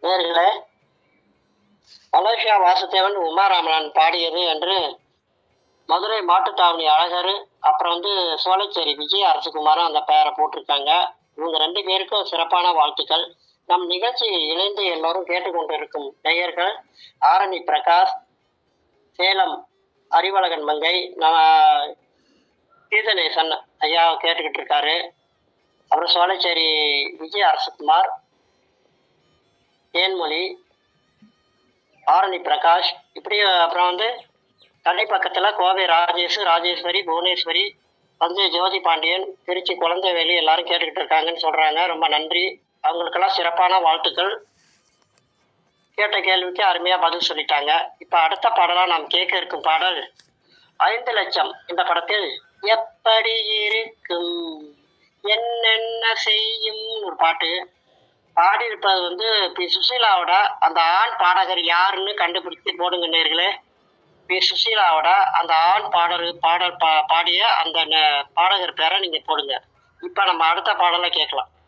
நேர்களே மலேசியா வாசுதேவன் உமாராமன் பாடியது என்று மதுரை மாட்டுத்தாவணி அழகர் அப்புறம் வந்து சோலைச்சேரி விஜய் அரசகுமாரும் அந்த பெயரை போட்டிருக்காங்க இவங்க ரெண்டு பேருக்கும் சிறப்பான வாழ்த்துக்கள் நம் நிகழ்ச்சியை இணைந்து எல்லோரும் கேட்டுக்கொண்டிருக்கும் நேயர்கள் ஆரணி பிரகாஷ் சேலம் அறிவழகன் மங்கை நம்ம கீதநேசன் ஐயா கேட்டுக்கிட்டு இருக்காரு அப்புறம் சோலைச்சேரி விஜய் அரசகுமார் தேன்மொழி ஆரணி பிரகாஷ் இப்படி அப்புறம் வந்து கடை பக்கத்தில் கோவை ராஜேஷ் ராஜேஸ்வரி புவனேஸ்வரி தஞ்சை ஜோதி பாண்டியன் திருச்சி குழந்தைவேலி எல்லாரும் கேட்டுக்கிட்டு இருக்காங்கன்னு சொல்கிறாங்க ரொம்ப நன்றி அவங்களுக்கெல்லாம் சிறப்பான வாழ்த்துக்கள் கேட்ட கேள்விக்கு அருமையாக பதில் சொல்லிட்டாங்க இப்போ அடுத்த பாடலாக நாம் கேட்க இருக்கும் பாடல் ஐந்து லட்சம் இந்த படத்தில் எப்படி இருக்கும் என்னென்ன செய்யும் ஒரு பாட்டு பாடியிருப்பது வந்து பி சுசீலாவோட அந்த ஆண் பாடகர் யாருன்னு கண்டுபிடித்து போடுங்க நேர்களே பி சுசீலாவோட அந்த ஆண் பாடல் பாடல் பா பாடிய அந்த ந- பாடகர் பேரை நீங்கள் போடுங்க இப்போ நம்ம அடுத்த பாடலை கேட்கலாம்